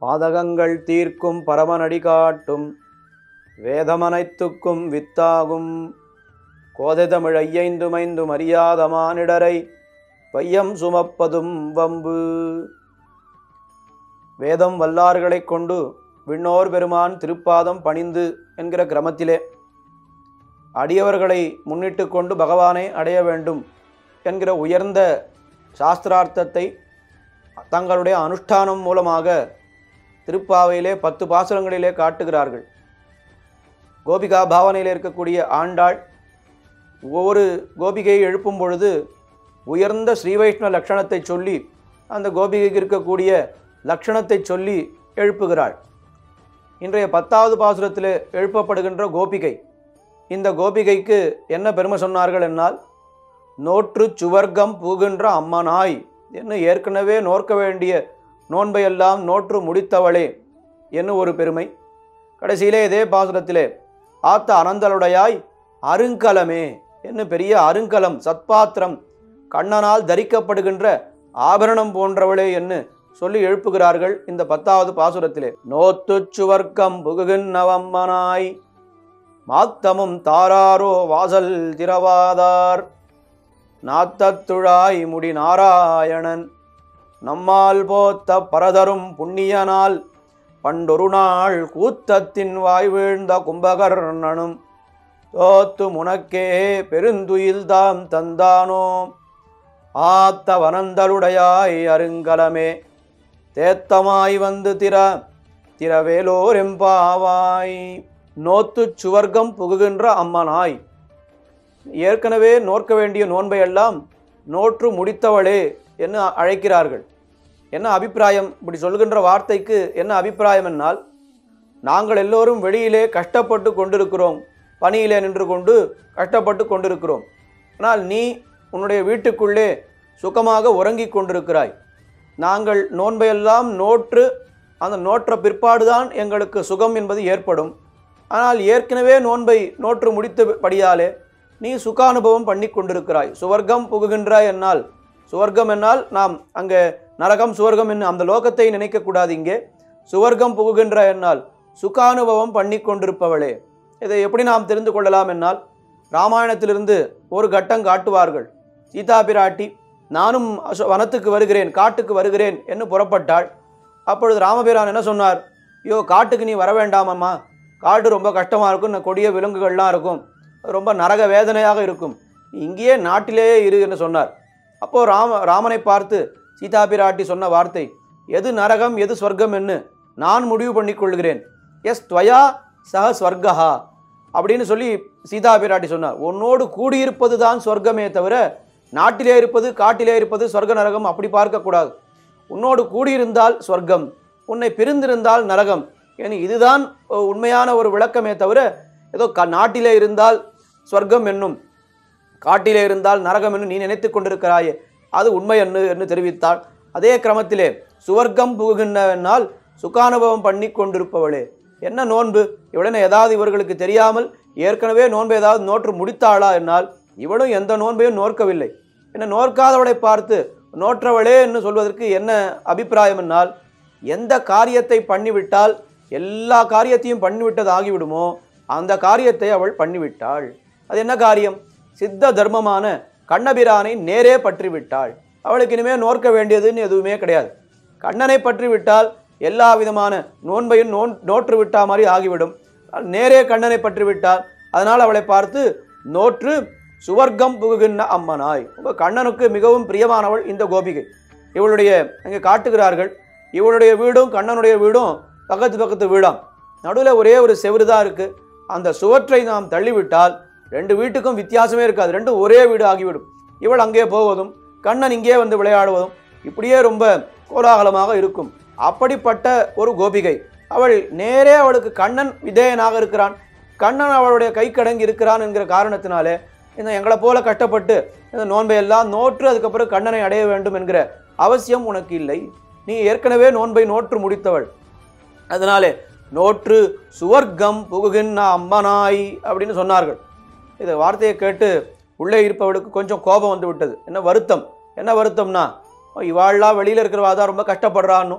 பாதகங்கள் தீர்க்கும் பரமனடி காட்டும் வேதமனைத்துக்கும் வித்தாகும் கோதை தமிழ் ஐயைந்துமைந்தும் அறியாத மானிடரை பையம் சுமப்பதும் வம்பு வேதம் வல்லார்களைக் கொண்டு விண்ணோர் பெருமான் திருப்பாதம் பணிந்து என்கிற கிரமத்திலே அடியவர்களை முன்னிட்டு கொண்டு பகவானை அடைய வேண்டும் என்கிற உயர்ந்த சாஸ்திரார்த்தத்தை தங்களுடைய அனுஷ்டானம் மூலமாக திருப்பாவையிலே பத்து பாசுரங்களிலே காட்டுகிறார்கள் கோபிகா பாவனையில் இருக்கக்கூடிய ஆண்டாள் ஒவ்வொரு கோபிகையை எழுப்பும் பொழுது உயர்ந்த ஸ்ரீ வைஷ்ணவ லட்சணத்தை சொல்லி அந்த கோபிகைக்கு இருக்கக்கூடிய லட்சணத்தை சொல்லி எழுப்புகிறாள் இன்றைய பத்தாவது பாசுரத்தில் எழுப்பப்படுகின்ற கோபிகை இந்த கோபிகைக்கு என்ன பெருமை சொன்னார்கள் என்னால் நோற்று சுவர்க்கம் புகுகின்ற அம்மனாய் என்று ஏற்கனவே நோற்க வேண்டிய நோன்பையெல்லாம் நோற்று முடித்தவளே என்று ஒரு பெருமை கடைசியிலே இதே பாசுரத்திலே ஆத்த அனந்தலுடையாய் அருங்கலமே என்று பெரிய அருங்கலம் சத்பாத்திரம் கண்ணனால் தரிக்கப்படுகின்ற ஆபரணம் போன்றவளே என்று சொல்லி எழுப்புகிறார்கள் இந்த பத்தாவது பாசுரத்திலே நோத்து சுவர்க்கம் புகுகின்றவம்மனாய் மாத்தமும் தாராரோ வாசல் திரவாதார் நாத்தத்துழாய் முடி நாராயணன் நம்மால் போத்த பரதரும் புண்ணியனால் பண்டொரு நாள் கூத்தத்தின் வாய் வீழ்ந்த கும்பகர்ணனும் தோத்து முனக்கே பெருந்துயில்தாம் தந்தானோ ஆத்த வனந்தலுடையாய் அருங்கலமே தேத்தமாய் வந்து திற திரவேலோரெம்பாவாய் நோத்து சுவர்க்கம் புகுகின்ற அம்மனாய் ஏற்கனவே நோற்க வேண்டிய நோன்பையெல்லாம் நோற்று முடித்தவளே என்று அழைக்கிறார்கள் என்ன அபிப்பிராயம் இப்படி சொல்கின்ற வார்த்தைக்கு என்ன அபிப்பிராயம் என்னால் நாங்கள் எல்லோரும் வெளியிலே கஷ்டப்பட்டு கொண்டிருக்கிறோம் பணியிலே நின்று கொண்டு கஷ்டப்பட்டு கொண்டிருக்கிறோம் ஆனால் நீ உன்னுடைய வீட்டுக்குள்ளே சுகமாக உறங்கிக் கொண்டிருக்கிறாய் நாங்கள் நோன்பையெல்லாம் நோற்று அந்த நோற்ற பிற்பாடுதான் எங்களுக்கு சுகம் என்பது ஏற்படும் ஆனால் ஏற்கனவே நோன்பை நோற்று முடித்தபடியாலே நீ சுகானுபவம் பண்ணி கொண்டிருக்கிறாய் சுவர்க்கம் புகுகின்றாய் என்னால் சுவர்க்கம் என்னால் நாம் அங்கே நரகம் சுவர்க்கம் என்ன அந்த லோகத்தை நினைக்கக்கூடாது இங்கே சுவர்க்கம் புகுகின்ற என்னால் சுகானுபவம் பண்ணி கொண்டிருப்பவளே இதை எப்படி நாம் தெரிந்து கொள்ளலாம் என்னால் ராமாயணத்திலிருந்து ஒரு கட்டம் காட்டுவார்கள் சீதா பிராட்டி நானும் அசோ- வனத்துக்கு வருகிறேன் காட்டுக்கு வருகிறேன் என்று புறப்பட்டாள் அப்பொழுது ராமபிரான் என்ன சொன்னார் ஐயோ காட்டுக்கு நீ வர வேண்டாமம்மா காடு ரொம்ப கஷ்டமாக இருக்கும் இந்த கொடிய விலங்குகள்லாம் இருக்கும் ரொம்ப நரக வேதனையாக இருக்கும் நீ இங்கேயே நாட்டிலேயே இரு என்று சொன்னார் அப்போது ராம ராமனை பார்த்து சீதா பிராட்டி சொன்ன வார்த்தை எது நரகம் எது ஸ்வர்க்கம் என்று நான் முடிவு பண்ணிக் கொள்கிறேன் எஸ் துவயா சக ஸ்வர்கஹா அப்படின்னு சொல்லி சீதா பிராட்டி சொன்னார் உன்னோடு கூடியிருப்பது தான் சொர்க்கமே தவிர நாட்டிலே இருப்பது காட்டிலே இருப்பது சொர்க்க நரகம் அப்படி பார்க்கக்கூடாது உன்னோடு கூடியிருந்தால் சொர்க்கம் உன்னை பிரிந்திருந்தால் நரகம் ஏன்னு இதுதான் அஹ், உண்மையான ஒரு விளக்கமே தவிர ஏதோ க நாட்டிலே இருந்தால் சொர்க்கம் என்னும் காட்டிலே இருந்தால் நரகம் என்று நீ நினைத்து கொண்டிருக்கிறாயே அது உண்மை என்று என்று தெரிவித்தாள் அதே கிரமத்திலே சுவர்க்கம் புகுகின்றவனால் சுகானுபவம் பண்ணி கொண்டிருப்பவளே என்ன நோன்பு இவளென ஏதாவது இவர்களுக்கு தெரியாமல் ஏற்கனவே நோன்பு ஏதாவது நோற்று முடித்தாளா என்னால் இவளும் எந்த நோன்பையும் நோற்கவில்லை என்ன நோற்காதவளை பார்த்து நோற்றவளே என்று சொல்வதற்கு என்ன அபிப்பிராயம் என்னால் எந்த காரியத்தை பண்ணிவிட்டால் எல்லா காரியத்தையும் பண்ணிவிட்டது ஆகிவிடுமோ அந்த காரியத்தை அவள் பண்ணிவிட்டாள் அது என்ன காரியம் சித்த தர்மமான கண்ணபிரானை நேரே பற்றிவிட்டாள் அவளுக்கு இனிமேல் நோற்க வேண்டியதுன்னு எதுவுமே கிடையாது கண்ணனை பற்றிவிட்டால் எல்லா விதமான நோன்பையும் நோன் நோற்று விட்டா மாதிரி ஆகிவிடும் நேரே கண்ணனை பற்றிவிட்டால் அதனால் அவளை பார்த்து நோற்று சுவர்க்கம் புகுகின்ற அம்மனாய் உங்க கண்ணனுக்கு மிகவும் பிரியமானவள் இந்த கோபிகை இவளுடைய அங்கே காட்டுகிறார்கள் இவளுடைய வீடும் கண்ணனுடைய வீடும் பக்கத்து பக்கத்து வீடாம் நடுவில் ஒரே ஒரு செவுரு தான் இருக்குது அந்த சுவற்றை நாம் தள்ளிவிட்டால் ரெண்டு வீட்டுக்கும் வித்தியாசமே இருக்காது ரெண்டும் ஒரே வீடு ஆகிவிடும் இவள் அங்கே போவதும் கண்ணன் இங்கே வந்து விளையாடுவதும் இப்படியே ரொம்ப கோலாகலமாக இருக்கும் அப்படிப்பட்ட ஒரு கோபிகை அவள் நேரே அவளுக்கு கண்ணன் விதேயனாக இருக்கிறான் கண்ணன் அவளுடைய கை கடங்கி இருக்கிறான் என்கிற காரணத்தினாலே இந்த எங்களை போல கஷ்டப்பட்டு இந்த நோன்பை எல்லாம் நோற்று அதுக்கப்புறம் கண்ணனை அடைய வேண்டும் என்கிற அவசியம் உனக்கு இல்லை நீ ஏற்கனவே நோன்பை நோற்று முடித்தவள் அதனாலே நோற்று சுவர்க்கம் புகுகின்ற அம்மனாய் அப்படின்னு சொன்னார்கள் இந்த வார்த்தையை கேட்டு உள்ளே இருப்பவளுக்கு கொஞ்சம் கோபம் வந்து விட்டது என்ன வருத்தம் என்ன வருத்தம்னா இவாள்லாம் வெளியில் இருக்கிறவா தான் ரொம்ப கஷ்டப்படுறான்னு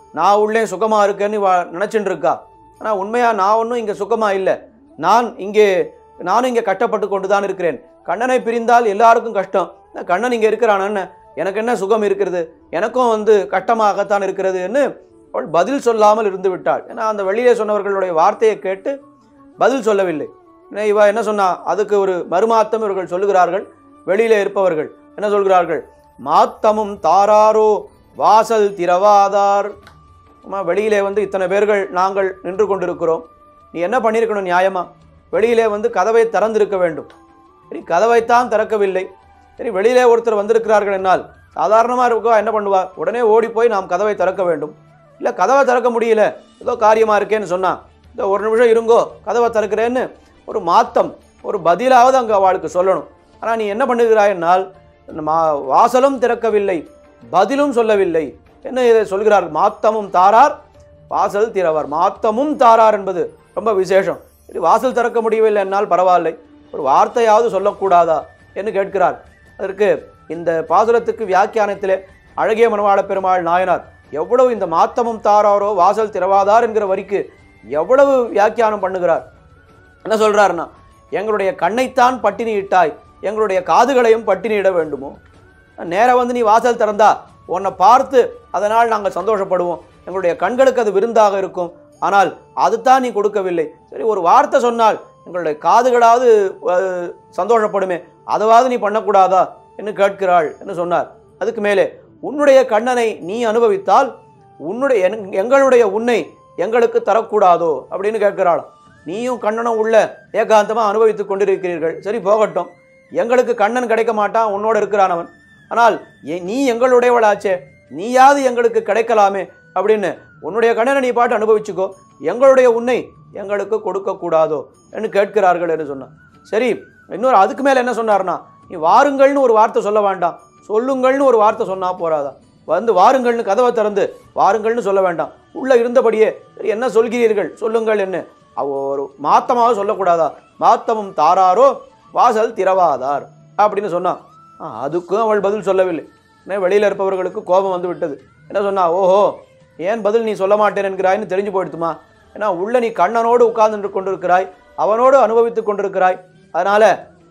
நான் உள்ளே சுகமாக இருக்கேன்னு வா நினச்சிட்டு இருக்கா ஆனால் உண்மையாக நான் ஒன்றும் இங்கே சுகமாக இல்லை நான் இங்கே நானும் இங்கே கஷ்டப்பட்டு கொண்டு தான் இருக்கிறேன் கண்ணனை பிரிந்தால் எல்லாருக்கும் கஷ்டம் நான் கண்ணன் இங்கே இருக்கிறானன்னு எனக்கு என்ன சுகம் இருக்கிறது எனக்கும் வந்து கஷ்டமாகத்தான் இருக்கிறதுன்னு அவள் பதில் சொல்லாமல் இருந்து விட்டாள் ஏன்னா அந்த வெளியே சொன்னவர்களுடைய வார்த்தையை கேட்டு பதில் சொல்லவில்லை ஏன்னா இவ என்ன சொன்னா அதுக்கு ஒரு மறுமாத்தம் இவர்கள் சொல்லுகிறார்கள் வெளியிலே இருப்பவர்கள் என்ன சொல்கிறார்கள் மாத்தமும் தாராரோ வாசல் திறவாதார் அம்மா வெளியிலே வந்து இத்தனை பேர்கள் நாங்கள் நின்று கொண்டிருக்கிறோம் நீ என்ன பண்ணியிருக்கணும் நியாயமா வெளியிலே வந்து கதவை திறந்திருக்க வேண்டும் சரி கதவைத்தான் திறக்கவில்லை சரி வெளியிலே ஒருத்தர் வந்திருக்கிறார்கள் என்னால் சாதாரணமாக இருக்கோ என்ன பண்ணுவா உடனே ஓடி போய் நாம் கதவை திறக்க வேண்டும் இல்லை கதவை திறக்க முடியல ஏதோ காரியமாக இருக்கேன்னு சொன்னா இந்த ஒரு நிமிஷம் இருங்கோ கதவை திறக்கிறேன்னு ஒரு மாத்தம் ஒரு பதிலாவது அங்கே அவளுக்கு சொல்லணும் ஆனால் நீ என்ன பண்ணுகிறாய் என்னால் இந்த மா வாசலும் திறக்கவில்லை பதிலும் சொல்லவில்லை என்ன இதை சொல்கிறார் மாத்தமும் தாரார் வாசல் திறவார் மாத்தமும் தாரார் என்பது ரொம்ப விசேஷம் சரி வாசல் திறக்க முடியவில்லை என்னால் பரவாயில்லை ஒரு வார்த்தையாவது சொல்லக்கூடாதா என்று கேட்கிறார் அதற்கு இந்த பாசுரத்துக்கு வியாக்கியானத்திலே அழகிய மனவாள பெருமாள் நாயனார் எவ்வளவு இந்த மாத்தமும் தாராரோ வாசல் திறவாதார் என்கிற வரிக்கு எவ்வளவு வியாக்கியானம் பண்ணுகிறார் என்ன சொல்றாருன்னா எங்களுடைய கண்ணைத்தான் பட்டினி இட்டாய் எங்களுடைய காதுகளையும் பட்டினியிட வேண்டுமோ நேரா வந்து நீ வாசல் திறந்தா உன்னை பார்த்து அதனால் நாங்கள் சந்தோஷப்படுவோம் எங்களுடைய கண்களுக்கு அது விருந்தாக இருக்கும் ஆனால் அதுதான் நீ கொடுக்கவில்லை சரி ஒரு வார்த்தை சொன்னால் எங்களுடைய காதுகளாவது அஹ், சந்தோஷப்படுமே அதாவது நீ பண்ணக்கூடாதா என்று கேட்கிறாள் என்று சொன்னார் அதுக்கு மேலே உன்னுடைய கண்ணனை நீ அனுபவித்தால் உன்னுடைய என்- எங்களுடைய உன்னை எங்களுக்கு தரக்கூடாதோ அப்படின்னு கேட்கிறாள் நீயும் கண்ணனும் உள்ள ஏகாந்தமாக அனுபவித்துக் கொண்டிருக்கிறீர்கள் சரி போகட்டும் எங்களுக்கு கண்ணன் கிடைக்க மாட்டான் உன்னோட இருக்கிறான் அவன் ஆனால் எ- நீ எங்களுடையவளாச்சே நீயாவது எங்களுக்கு கிடைக்கலாமே அப்படின்னு உன்னுடைய கண்ணனை நீ பாட்டு அனுபவிச்சுக்கோ எங்களுடைய உன்னை எங்களுக்கு கொடுக்கக்கூடாதோ என்று கேட்கிறார்கள் என்று சொன்னான் சரி இன்னொரு அதுக்கு மேலே என்ன சொன்னார்னா நீ வாருங்கள்னு ஒரு வார்த்தை சொல்ல வேண்டாம் சொல்லுங்கள்னு ஒரு வார்த்தை சொன்னா போறாதா வந்து வாருங்கள்னு கதவை திறந்து வாருங்கள்னு சொல்ல வேண்டாம் உள்ள இருந்தபடியே சரி என்ன சொல்கிறீர்கள் சொல்லுங்கள் என்ன அவ ஒரு மாத்தமாக சொல்லக்கூடாதா மாத்தமும் தாராரோ வாசல் திறவாதார் அப்படின்னு சொன்னான் ஆ, அதுக்கும் அவள் பதில் சொல்லவில்லை ஏன்னா வெளியில் இருப்பவர்களுக்கு கோபம் வந்து விட்டது என்ன சொன்னா ஓஹோ ஏன் பதில் நீ சொல்ல மாட்டேன் என்கிறாய்னு தெரிஞ்சு போயிடுத்துமா ஏன்னா உள்ள நீ கண்ணனோடு உட்கார்ந்து கொண்டிருக்கிறாய் அவனோடு அனுபவித்துக் கொண்டிருக்கிறாய் அதனால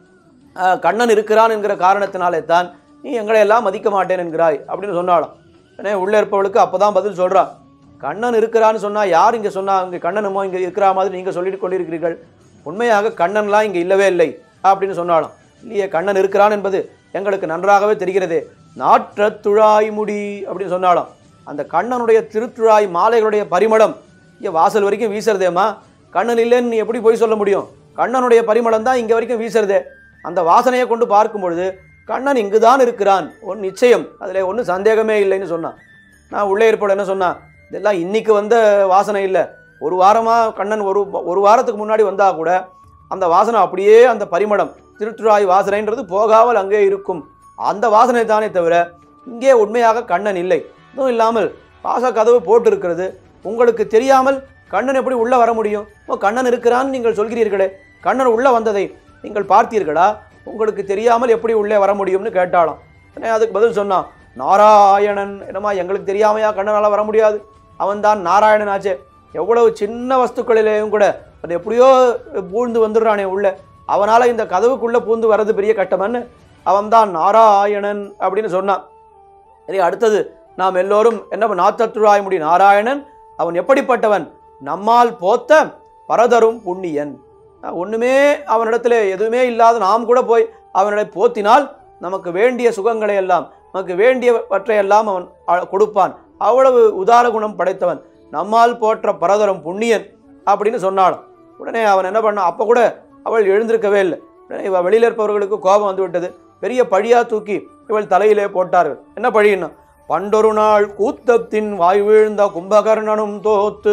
ஆஹ், கண்ணன் இருக்கிறான் என்கிற காரணத்தினாலே தான் நீ எங்களை எல்லாம் மதிக்க மாட்டேன் என்கிறாய் அப்படின்னு சொன்னாலும் ஏன்னா உள்ளே இருப்பவளுக்கு அப்பதான் பதில் சொல்றா கண்ணன் இருக்கிறான்னு சொன்னா யார் இங்கே சொன்னா இங்கே கண்ணனுமோ இங்கே இருக்கிற மாதிரி நீங்கள் சொல்லிட்டு கொண்டிருக்கிறீர்கள் உண்மையாக கண்ணன்லாம் இங்கே இல்லவே இல்லை அப்படின்னு சொன்னாலும் இல்லையே கண்ணன் இருக்கிறான் என்பது எங்களுக்கு நன்றாகவே தெரிகிறதே நாற்ற துழாய் முடி அப்படின்னு சொன்னாலும் அந்த கண்ணனுடைய திருத்துழாய் மாலைகளுடைய பரிமளம் இங்கே வாசல் வரைக்கும் வீசுறதேம்மா கண்ணன் இல்லைன்னு நீ எப்படி போய் சொல்ல முடியும் கண்ணனுடைய பரிமளம் தான் இங்கே வரைக்கும் வீசுறதே அந்த வாசனையை கொண்டு பார்க்கும் பொழுது கண்ணன் இங்கு தான் இருக்கிறான் ஒன்று நிச்சயம் அதில் ஒன்றும் சந்தேகமே இல்லைன்னு சொன்னான் நான் உள்ளே இருப்போட என்ன சொன்னா இதெல்லாம் இன்னைக்கு வந்த வாசனை இல்லை ஒரு வாரமாக கண்ணன் ஒரு ஒரு வாரத்துக்கு முன்னாடி வந்தால் கூட அந்த வாசனை அப்படியே அந்த பரிமளம் திருத்துழாய் வாசனைன்றது போகாமல் அங்கே இருக்கும் அந்த வாசனை தானே தவிர இங்கே உண்மையாக கண்ணன் இல்லை இதுவும் இல்லாமல் வாச கதவு போட்டு இருக்கிறது உங்களுக்கு தெரியாமல் கண்ணன் எப்படி உள்ளே வர முடியும் ஓ கண்ணன் இருக்கிறான்னு நீங்கள் சொல்கிறீர்களே கண்ணன் உள்ளே வந்ததை நீங்கள் பார்த்தீர்களா உங்களுக்கு தெரியாமல் எப்படி உள்ளே வர முடியும்னு கேட்டாளாம் உடனே அதுக்கு பதில் சொன்னான் நாராயணன் என்னமா எங்களுக்கு தெரியாமையா கண்ணனால் வர முடியாது அவன்தான் நாராயணன் ஆச்சே எவ்வளவு சின்ன வஸ்துக்களிலேயும் கூட அது எப்படியோ பூழ்ந்து வந்துடுறானே உள்ள அவனால் இந்த கதவுக்குள்ளே பூந்து வர்றது பெரிய கட்டமன்னு அவன்தான் நாராயணன் அப்படின்னு சொன்னான் சரி அடுத்தது நாம் எல்லோரும் என்ன நாத்தத்துழாய் முடி நாராயணன் அவன் எப்படிப்பட்டவன் நம்மால் போத்த பரதரும் புண்ணியன் அஹ் ஒண்ணுமே அவனிடத்துல எதுவுமே இல்லாத நாம் கூட போய் அவனிட போத்தினால் நமக்கு வேண்டிய சுகங்களை எல்லாம் நமக்கு வேண்டியவற்றையெல்லாம் அவன் அ- கொடுப்பான் அவ்வளவு உதார குணம் படைத்தவன் நம்மால் போற்ற பரதரும் புண்ணியன் அப்படின்னு சொன்னாலும் உடனே அவன் என்ன பண்ணான் அப்போ கூட அவள் எழுந்திருக்கவே இல்லை உடனே இவள் வெளியில் இருப்பவர்களுக்கு கோபம் வந்து விட்டது பெரிய பழியா தூக்கி இவள் தலையிலே போட்டார்கள் என்ன பழின்னா பண்டொரு நாள் கூத்தத்தின் வாய் வீழ்ந்த கும்பகர்ணனும் தோத்து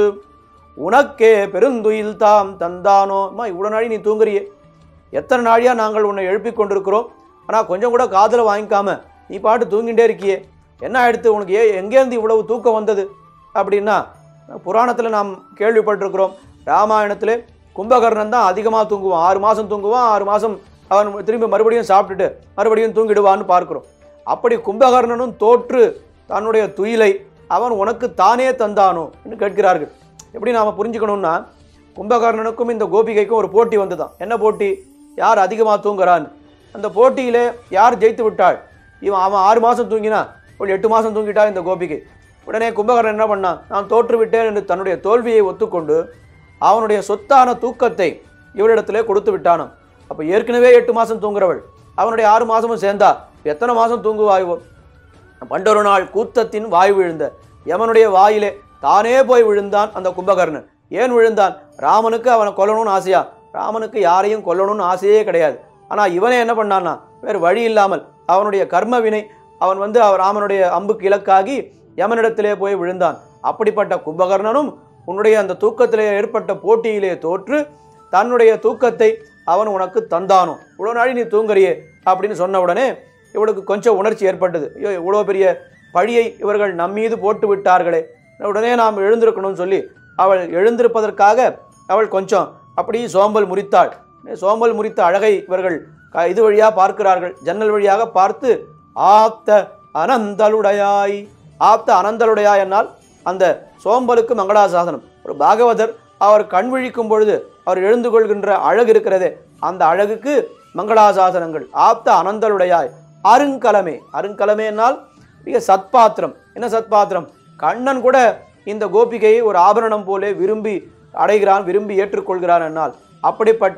உனக்கே பெருந்துயில் தாம் தந்தானோ அம்மா இவ்வளோ நாளி நீ தூங்குறியே எத்தனை நாளியா நாங்கள் உன்னை எழுப்பிக் கொண்டிருக்கிறோம் ஆனால் கொஞ்சம் கூட காதில் வாங்கிக்காம நீ பாட்டு தூங்கிட்டே இருக்கியே என்ன ஆயிடுத்து உனக்கு ஏ எங்கேருந்து இவ்வளவு தூக்கம் வந்தது அப்படின்னா புராணத்தில் நாம் கேள்விப்பட்டிருக்கிறோம் ராமாயணத்தில் கும்பகர்ணன் தான் அதிகமாக தூங்குவான் ஆறு மாதம் தூங்குவான் ஆறு மாதம் அவன் திரும்பி மறுபடியும் சாப்பிட்டுட்டு மறுபடியும் தூங்கிடுவான்னு பார்க்கிறோம் அப்படி கும்பகர்ணனும் தோற்று தன்னுடைய துயிலை அவன் உனக்கு தானே தந்தானோ என்று கேட்கிறார்கள் எப்படி நாம் புரிஞ்சுக்கணும்னா கும்பகர்ணனுக்கும் இந்த கோபிகைக்கும் ஒரு போட்டி வந்துதான் என்ன போட்டி யார் அதிகமாக தூங்குறான் அந்த போட்டியிலே யார் ஜெயித்து விட்டாள் இவன் அவன் ஆறு மாதம் தூங்கினா ஒரு எட்டு மாதம் தூங்கிட்டா இந்த கோபிகை உடனே கும்பகர்ணன் என்ன பண்ணான் நான் தோற்று விட்டேன் என்று தன்னுடைய தோல்வியை ஒத்துக்கொண்டு அவனுடைய சொத்தான தூக்கத்தை இவளிடத்திலே கொடுத்து விட்டானாம் அப்போ ஏற்கனவே எட்டு மாதம் தூங்குறவள் அவனுடைய ஆறு மாதமும் சேர்ந்தா எத்தனை மாதம் தூங்குவாய்வோ பண்டொரு நாள் கூத்தத்தின் வாய் விழுந்த யமனுடைய வாயிலே தானே போய் விழுந்தான் அந்த கும்பகர்ணன் ஏன் விழுந்தான் ராமனுக்கு அவனை கொல்லணும்னு ஆசையா ராமனுக்கு யாரையும் கொல்லணும்னு ஆசையே கிடையாது ஆனால் இவனே என்ன பண்ணான்னா வேறு வழி இல்லாமல் அவனுடைய கர்ம வினை அவன் வந்து அவர் ராமனுடைய அம்புக்கு இலக்காகி யமனிடத்திலே போய் விழுந்தான் அப்படிப்பட்ட கும்பகர்ணனும் உன்னுடைய அந்த தூக்கத்திலே ஏற்பட்ட போட்டியிலே தோற்று தன்னுடைய தூக்கத்தை அவன் உனக்கு தந்தானோ இவ்வளோ நாளி நீ தூங்குறியே அப்படின்னு சொன்ன உடனே இவளுக்கு கொஞ்சம் உணர்ச்சி ஏற்பட்டது ஐயோ இவ்வளோ பெரிய பழியை இவர்கள் நம்மீது போட்டு விட்டார்களே உடனே நாம் எழுந்திருக்கணும்னு சொல்லி அவள் எழுந்திருப்பதற்காக அவள் கொஞ்சம் அப்படியே சோம்பல் முறித்தாள் சோம்பல் முறித்த அழகை இவர்கள் க- இது வழியாக பார்க்கிறார்கள் ஜன்னல் வழியாக பார்த்து ஆப்த அனந்தலுடையாய் ஆப்த அனந்தலுடையாய் என்னால் அந்த சோம்பலுக்கு மங்களாசாசனம் ஒரு பாகவதர் அவர் கண் விழிக்கும் பொழுது அவர் எழுந்து கொள்கின்ற அழகு இருக்கிறதே அந்த அழகுக்கு மங்களாசாசனங்கள் ஆப்த அனந்தலுடையாய் அருங்கலமே அருங்கலமே என்னால் மிக சத்பாத்திரம் என்ன சத்பாத்திரம் கண்ணன் கூட இந்த கோபிகையை ஒரு ஆபரணம் போலே விரும்பி அடைகிறான் விரும்பி ஏற்றுக்கொள்கிறான் என்னால் அப்படிப்பட்ட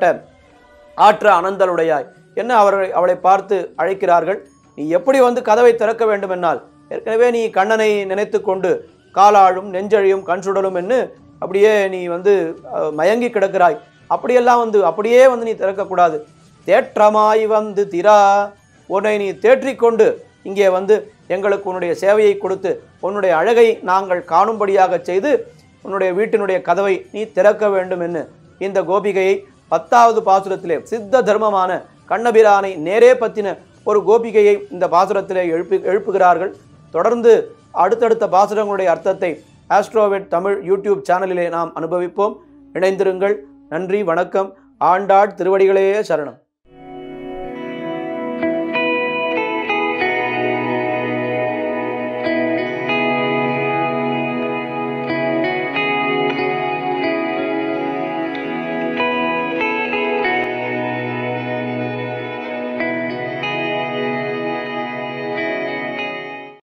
ஆற்ற அனந்தலுடையாய் என்ன அவர்களை அவளை பார்த்து அழைக்கிறார்கள் நீ எப்படி வந்து கதவை திறக்க வேண்டும் என்னால் ஏற்கனவே நீ கண்ணனை நினைத்து கொண்டு காலாழும் நெஞ்சழியும் கண் சுடலும் என்று அப்படியே நீ வந்து அஹ், மயங்கி கிடக்கிறாய் அப்படியெல்லாம் வந்து அப்படியே வந்து நீ திறக்கக்கூடாது தேற்றமாய் வந்து திரா உன்னை நீ தேற்றிக்கொண்டு இங்கே வந்து எங்களுக்கு உன்னுடைய சேவையை கொடுத்து உன்னுடைய அழகை நாங்கள் காணும்படியாக செய்து உன்னுடைய வீட்டினுடைய கதவை நீ திறக்க வேண்டும் என்று இந்த கோபிகையை பத்தாவது பாசுரத்திலே சித்த தர்மமான கண்ணபிரானை நேரே பத்தின ஒரு கோபிகையை இந்த பாசுரத்திலே எழுப்பி எழுப்புகிறார்கள் தொடர்ந்து அடுத்தடுத்த பாசுரங்களுடைய அர்த்தத்தை ஆஸ்ட்ரோவெட் தமிழ் யூடியூப் சேனலிலே நாம் அனுபவிப்போம் இணைந்திருங்கள் நன்றி வணக்கம் ஆண்டாள் திருவடிகளே சரணம்